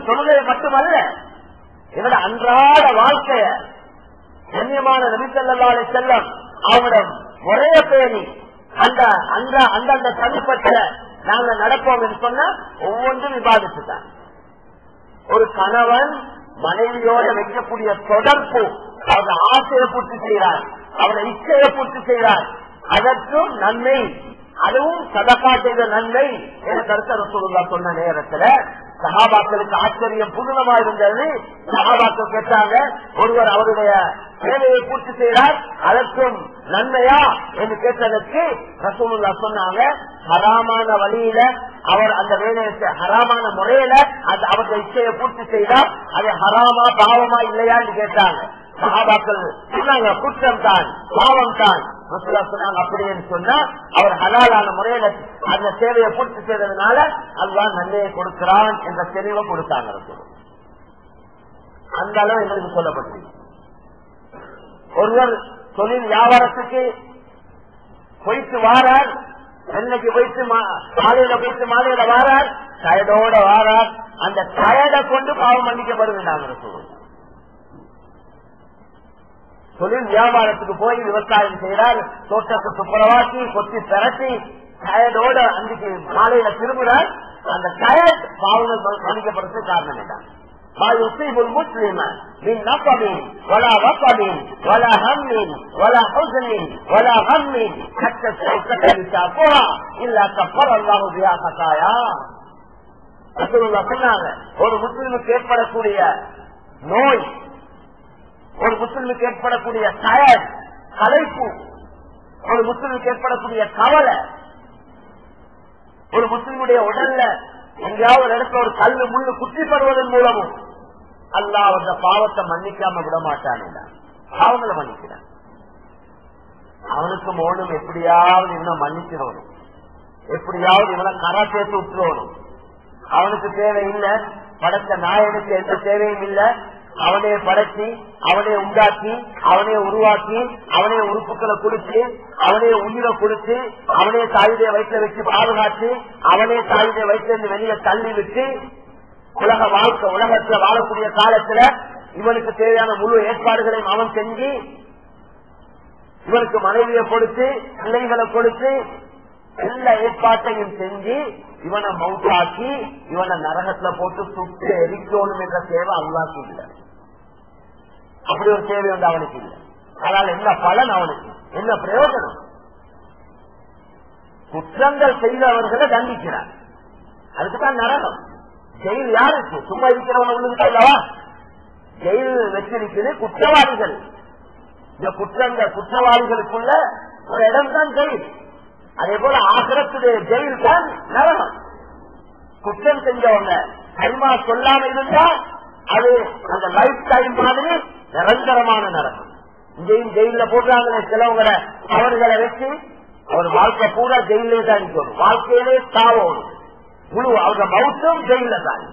வெறும் தொழுகையை மட்டுமல்ல எங்களோட அன்றாட வாழ்க்கைய கண்ணியமான நபிசல்லாலை செல்லம் அவங்களோட முறைய பேணி அந்த அந்த அந்தந்த தனிப்பட்ட நாங்க நடப்போம் என்று சொன்னா ஒவ்வொன்றும் விவாதித்து தான் ஒரு கணவன் மனைவியோட வைக்கக்கூடிய தொடர்பு அவருடைய ஆசையை பூர்த்தி செய்கிறார் அவருடைய இச்சையை பூர்த்தி செய்கிறார் அதற்கும் நன்மை அதுவும் சதக்கா செய்த நன்மை என கருத்த ரசூலுல்லா சொன்ன நேரத்துல சகாபாக்களுக்கு ஆச்சரியம் புதுனமா இருந்தது சகாபாக்கள் கேட்டாங்க ஒருவர் அவருடைய தேவையை பூர்த்தி செய்கிறார் அதற்கும் நன்மையா என்று கேட்டதற்கு ரசூலுல்லா சொன்னாங்க ஹராமான வழியில அவர் அந்த வேலையை செ- ஹராமான முறையில அந்த அவருடைய இச்சையை பூர்த்தி செய்தால் அது ஹராமா பாவமா இல்லையான்னு கேட்டாங்க சகாபாக்கள் சொன்னாங்க குற்றம் தான் பாவம் தான் ரசூலா சொன்னாங்க அப்படின்னு சொன்னா அவர் ஹலாலான முறையில அந்த சேவையை பூர்த்தி செய்ததுனால அதுதான் நன்மையை கொடுக்கிறான் என்ற தெளிவை கொடுத்தாங்க ரசூல் அந்த அளவு எங்களுக்கு சொல்லப்பட்டது ஒருவர் தொழில் வியாபாரத்துக்கு போயிட்டு வாரார் என்னைக்கு போயிட்டு மா- காலையில போயிட்டு மாலையில வாரார் டயர்டோட வாரார் அந்த டயர்டை கொண்டு பாவம் மன்னிக்கப்படுகிறாங்க ரசூல் தொழில் வியாபாரத்துக்கு போய் விவசாயம் செய்கிறார் தோட்டத்தை துப்புரவாக்கி கொத்தி திரட்டி டயர்டோட அன்றைக்கு மாலையில திரும்புறார் அந்த டயர்ட் பாவங்கள் மன்னிக்கப்படுறதுக்கு காரணம் என்ன ما يصيب المسلم من نصب ولا وصب ولا هم ولا حزن ولا غم حتى الشوكة يشافها إلا كفر الله بها خطايا ரசூலுல்லாஹ் சொன்னாங்க ஒரு முஸ்லிமுக்கு ஏற்படக்கூடிய நோய் ஒரு முஸ்லிமுக்கு ஏற்படக்கூடிய டயர் கலைப்பு ஒரு முஸ்லிமுக்கு ஏற்படக்கூடிய கவலை ஒரு முஸ்லிமுடைய உடல்ல எங்கேயாவது ஒரு இடத்துல ஒரு கல்லு முள்ளு குத்திப்படுவதன் மூலமும் அல்லாஹ் அந்த பாவத்தை மன்னிக்காம விட மாட்டான் பாவங்களை மன்னிக்கிறான் அவனுக்கு மோனும் எப்படியாவது இவனை மன்னிச்சிடணும் எப்படியாவது இவனை கரை சேர்த்து விட்டுறணும் அவனுக்கு தேவை இல்ல படைத்த நாயனுக்கு எந்த தேவையும் இல்ல அவனே படைச்சி அவனே உண்டாக்கி அவனே உருவாக்கி அவனே உறுப்புகளை கொடுத்து அவனே உயிரை கொடுத்து அவனே தாயுடைய வயிற்றுல வச்சு பாதுகாத்து அவனே தாயுடைய வயிற்றிலிருந்து வெளியே தள்ளி விட்டு உலக வாழ்க்கை உலகத்துல வாழக்கூடிய காலத்துல இவனுக்கு தேவையான முழு ஏற்பாடுகளையும் அவன் செஞ்சு இவனுக்கு மனைவியை கொடுத்து பிள்ளைகளை கொடுத்து எல்லா ஏற்பாட்டையும் செஞ்சு இவனை மவுத்தாக்கி இவனை நரகத்துல போட்டு சுட்டு எரிக்கணும் என்ற தேவை அல்லாக்கு இல்லை அப்படி ஒரு தேவை வந்து அவனுக்கு இல்லை ஆனால் என்ன பலன் அவனுக்கு என்ன பிரயோஜனம் குற்றங்கள் செய்தவர்களை தண்டிக்கிறார் அதுக்குதான் நரகம் ஜெயில் யாருக்கு சும்மா இருக்கிறவன உள்ளுக்கு அல்லவா ஜெயில் வச்சிருக்கிறது குற்றவாளிகள் இந்த குற்றங்கள் குற்றவாளிகளுக்குள்ள ஒரு இடம் தான் ஜெயில் அதே போல ஆசிரத்துடைய ஜெயில் தான் நரகம் குற்றம் செஞ்சவங்க கரிமா சொல்லாம இருந்தா அது அந்த லைஃப் டைம் மாதிரி நிரந்தரமான நரகம் இங்கேயும் ஜெயில போடுறாங்களே சிலவங்களை அவர்களை வச்சு அவர் வாழ்க்கை பூரா ஜெயிலே தான் இருக்கணும் வாழ்க்கையிலே தாவோடும் முழு அவங்க மவுத்தும் ஜெயில தான்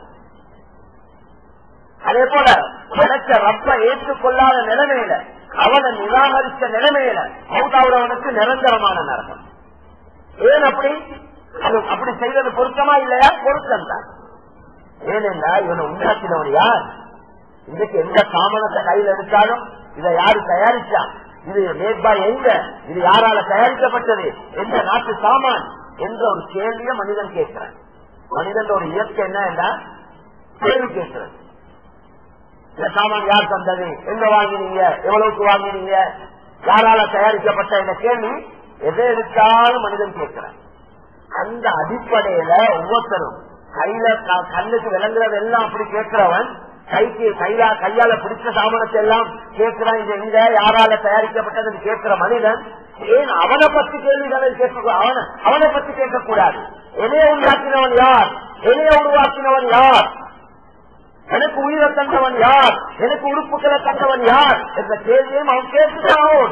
அதே போல படைச்ச ரப்ப ஏற்றுக்கொள்ளாத நிலைமையில அவனை நிராகரித்த நிலைமையில மவுத்தாவுறவனுக்கு நிரந்தரமான நரகம் ஏன் அப்படி அது அப்படி செய்வது பொருத்தமா இல்லையா பொருத்தம் தான் ஏனென்றா இவனை உண்டாக்கினவன் யார் இன்றைக்கு எந்த சாமனத்தை கையில் எடுத்தாலும் இதை யாரு தயாரிச்சா இது மேற்பா எங்க இது யாரால தயாரிக்கப்பட்டது எந்த நாட்டு சாமான் என்ற ஒரு கேள்விய மனிதன் கேட்கிறான் மனிதன் ஒரு இயற்கை என்ன என்றா கேள்வி கேட்கிறது இந்த சாமான் யார் தந்தது எங்க வாங்கினீங்க எவ்வளவுக்கு வாங்கினீங்க யாரால தயாரிக்கப்பட்ட இந்த கேள்வி எதை எடுத்தாலும் மனிதன் கேட்கிறான் அந்த அடிப்படையில ஒவ்வொருத்தரும் கையில க- கண்ணுக்கு விளங்குறது எல்லாம் அப்படி கேட்கிறவன் கைக்கு கையா கையால பிடிச்ச சாமானத்தை எல்லாம் கேட்கிறான் இது எங்க யாரால தயாரிக்கப்பட்டது கேட்கிற மனிதன் ஏன் அவனை பத்தி கேள்விகளை கேட்க அவன அவனை பத்தி கேட்கக்கூடாது என்னைய உண்டாக்கினவன் யார் என்னைய உருவாக்கினவன் யார் எனக்கு உயிரை தந்தவன் யார் எனக்கு உறுப்புகளை தந்தவன் யார் என்ற கேள்வியும் அவன் கேட்டுதான் ஆகும்.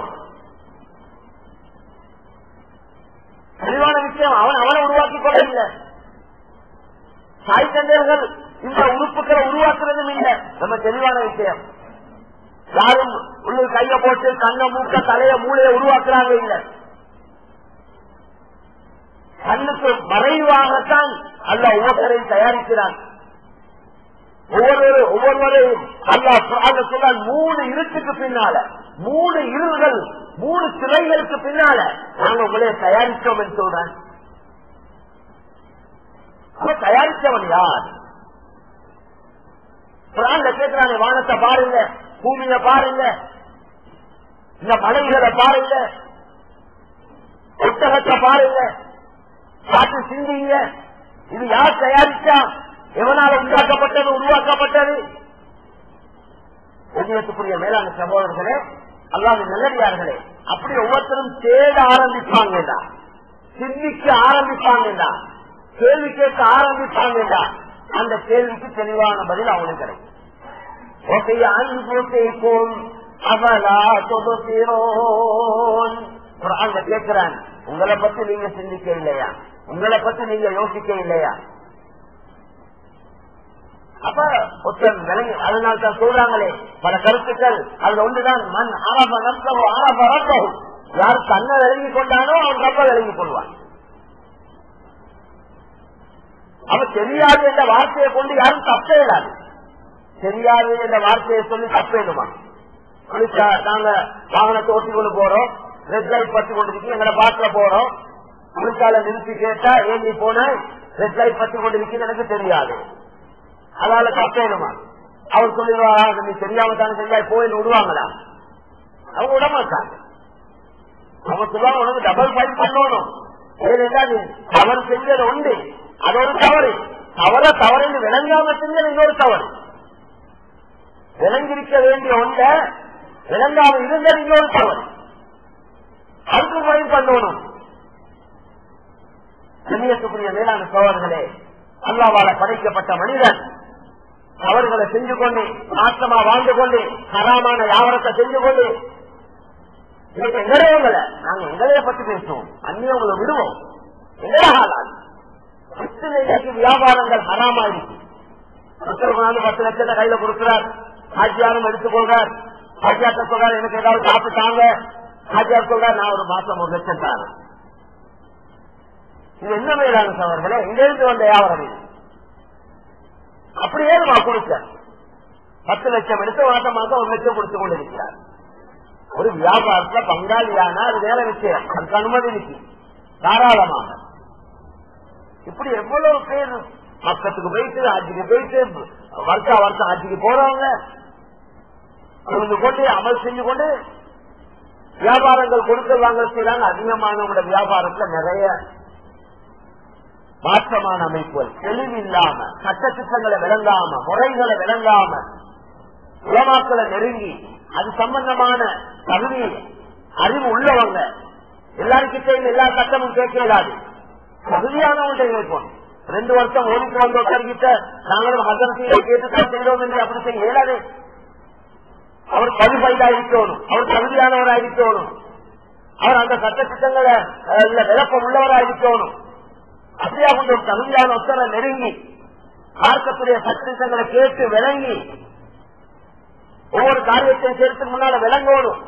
தெளிவான விஷயம் அவன் அவனை உருவாக்கி கொள்ள இல்லை தாய் தந்தையர்கள் இந்த உறுப்புகளை உருவாக்குறதும் இல்லை நம்ம தெளிவான விஷயம் யாரும் உள்ள கைய போட்டு கண்ணை மூக்க தலைய மூளைய உருவாக்குறாங்க இல்ல கண்ணுக்கு மறைவாகத்தான் அல்ல ஒவ்வொருத்தரையும் தயாரிக்கிறான் ஒவ்வொரு ஒவ்வொருவரையும் அல்லா சொல்ல மூணு இருட்டுக்கு பின்னால மூணு இருள்கள் மூணு சிலைகளுக்கு பின்னால நாங்க உங்களே தயாரிச்சோம் என்று சொல்றேன் அவன் தயாரிச்சவன் யார் குரான்ல கேட்கிறாங்க வானத்தை பாருங்க பூமியை பாருங்க இந்த மலைகளை பாருங்க புத்தகத்தை பாருங்க காற்று சிந்திங்க இது யார் தயாரிச்சா எவனால உண்டாக்கப்பட்டது உருவாக்கப்பட்டது கண்ணியத்துக்குரிய மேலான சகோதரர்களே அல்லாத நல்லடியார்களே அப்படி ஒவ்வொருத்தரும் தேட ஆரம்பிப்பாங்கடா சிந்திக்க ஆரம்பிப்பாங்கடா கேள்வி கேட்க ஆரம்பிப்பாங்கடா அந்த கேள்விக்கு தெளிவான பதில் அவனுக்கு கிடைக்கும் ஓகே அன்புக்கும் அவலா தொகுக்கிறோன் அங்க கேட்கிறான் உங்களை பத்தி நீங்க சிந்திக்க இல்லையா உங்களை பத்தி நீங்க யோசிக்க இல்லையா அப்ப ஒருத்தன் விளங்கி அதனால தான் சொல்றாங்களே பல கருத்துக்கள் அதுல ஒன்றுதான் மண் ஆரம்ப நஷ்டமோ ஆரம்ப ரத்தம் யார் தன்னை விளங்கி கொண்டானோ அவன் ரப்ப விளங்கி கொள்வான் அவன் தெரியாது என்ற வார்த்தையை கொண்டு யாரும் தப்பே இல்லாது தெரியாது என்ற வார்த்தையை சொல்லி தப்பேடுமா நாங்க வாகனத்தை ஓட்டி கொண்டு போறோம் ரெட் லைட் பத்தி கொண்டிருக்கு எங்களை பாட்டுல போறோம் குளிக்கால நிறுத்தி கேட்டா ஏன் நீ போன ரெட் லைட் பத்தி கொண்டிருக்கு எனக்கு தெரியாது அதனால தப்பேனுமா அவர் சொல்லிடுவாரா நீ தெரியாம தானே சரியா போயின்னு விடுவாங்களா அவங்க விட மாட்டாங்க அவங்க சொல்லுவாங்க உனக்கு டபுள் ஃபைல் பண்ணணும் ஏனென்றா நீ தவறு செஞ்சது உண்டு அது ஒரு தவறு தவற தவறு விளங்காம செஞ்சது இன்னொரு தவறு விளங்கிருக்க வேண்டிய ஒன்ற விளங்காம இருந்தது இன்னொரு தவறு அதுக்கு முறையும் பண்ணணும் கண்ணியத்துக்குரிய மேலான சோழர்களே அல்லாவால படைக்கப்பட்ட மனிதன் அவர்களை செஞ்சு கொண்டு நாசமா வாழ்ந்து கொண்டு ஹராமான வியாபாரத்தை செஞ்சு கொண்டு இன்னைக்கு எங்களையவங்களை நாங்க எங்களைய பத்தி பேசுவோம் அந்நியவங்களை விடுவோம் எங்களால் இன்னைக்கு வியாபாரங்கள் ஹராமாயிருக்கு ஒருத்தர் கொண்டாந்து பத்து லட்சத்தை கையில கொடுக்கிறார் ஹாஜியாரும் எடுத்துக்கொள்றார் ஹாஜியாட்ட சொல்றாரு எனக்கு ஏதாவது சாப்பிட்டாங்க ஹாஜியார் சொல்றாரு நான் ஒரு மாசம் ஒரு லட்சம் தாரேன் இது என்ன மேலான சவர்களே இங்கிருந்து வந்த வியாபாரம் இது அப்படியே நம்ம கொடுக்க பத்து லட்சம் எடுத்து மாசம் மாசம் ஒரு லட்சம் கொடுத்து கொண்டிருக்கிறார் ஒரு வியாபாரத்துல பங்காளியானா அது வேற விஷயம் அதுக்கு அனுமதி இருக்கு தாராளமாக இப்படி எவ்வளவு பேர் பக்கத்துக்கு போயிட்டு ஆட்சிக்கு போயிட்டு வருஷா வருஷம் ஆட்சிக்கு போறவங்க இருந்து கொண்டு அமல் செஞ்சு கொண்டு வியாபாரங்கள் கொடுத்து வாங்க செய்யறாங்க அதிகமானவங்களோட வியாபாரத்துல நிறைய மாற்றமான அமைப்புகள் தெளிவில்லாம சட்டத்திட்டங்களை விளங்காம முறைகளை விளங்காம உலமாக்களை நெருங்கி அது சம்பந்தமான தகுதி அறிவு உள்ளவங்க எல்லாருக்கிட்டையும் எல்லா சட்டமும் கேட்கலாது தகுதியானவங்க கேட்போம் ரெண்டு வருஷம் ஓடிக்கு வந்த ஒருத்தர்கிட்ட நாங்களும் மதரசையை கேட்டுத்தான் செய்தோம் என்று அப்படி செய்ய இயலாது அவர் குவாலிஃபைடா இருக்கணும் அவர் தகுதியானவரா இருக்கணும் அவர் அந்த சட்டத்திட்டங்களை விளக்கம் உள்ளவரா இருக்கணும் அப்படியா கொண்டு ஒரு தகுதியான ஒத்தரை நெருங்கி பார்க்கக்கூடிய சட்டத்திட்டங்களை கேட்டு விளங்கி ஒவ்வொரு காரியத்தையும் சேர்த்து முன்னால விளங்கணும்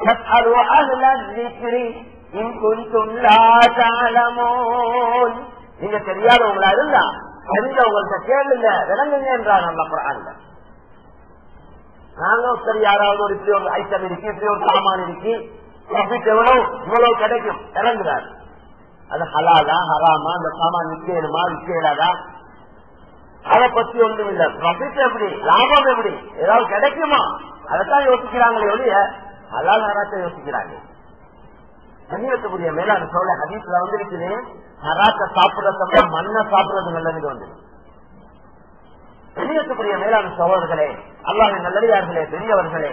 நீங்க தெரியாதவங்களா இருந்தா தெரிஞ்சவங்கள்ட்ட கேளுங்க விளங்குங்க என்றார் நல்ல குரான்ல நாங்க சரி யாராவது ஒரு இப்படி ஒரு ஐட்டம் இருக்கு இப்படி ஒரு சாமான் இருக்கு ப்ராஃபிட் எவ்வளவு இவ்வளவு கிடைக்கும் இறங்குறாரு அது ஹலாதா ஹராமா அந்த சாமான் விற்கணுமா விற்கலாதா அதை பத்தி ஒன்றும் இல்ல ப்ராஃபிட் எப்படி லாபம் எப்படி ஏதாவது கிடைக்குமா அதைத்தான் யோசிக்கிறாங்களே ஒழிய ஹலால் ஹராத்தை யோசிக்கிறாங்க கண்ணியத்துக்குரிய மேலான சோழ ஹதீஸ்ல வந்திருக்குது ஹராத்தை சாப்பிடறத மண்ணை சாப்பிடுறது நல்லது வந்து கண்ணியத்துக்குரிய மேலான சோழர்களே அல்லாவின் நல்லடியார்களே பெரியவர்களே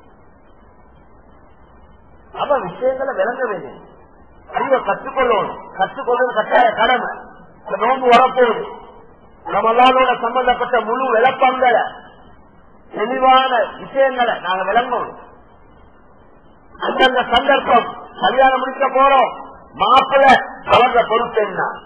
அப்ப விஷயங்களை விளங்க வேண்டியது அறிவை கற்றுக்கொள்ளணும் கற்றுக்கொள்வது கட்டாய கடமை இந்த நோன்பு வரப்போகுது நம்மளாலோட சம்பந்தப்பட்ட முழு விளப்பங்களை தெளிவான விஷயங்களை நாங்க விளங்கணும் அந்தந்த சந்தர்ப்பம் கல்யாணம் முடிக்க போறோம் மாப்பிள்ள அவர பொறுப்பு என்ன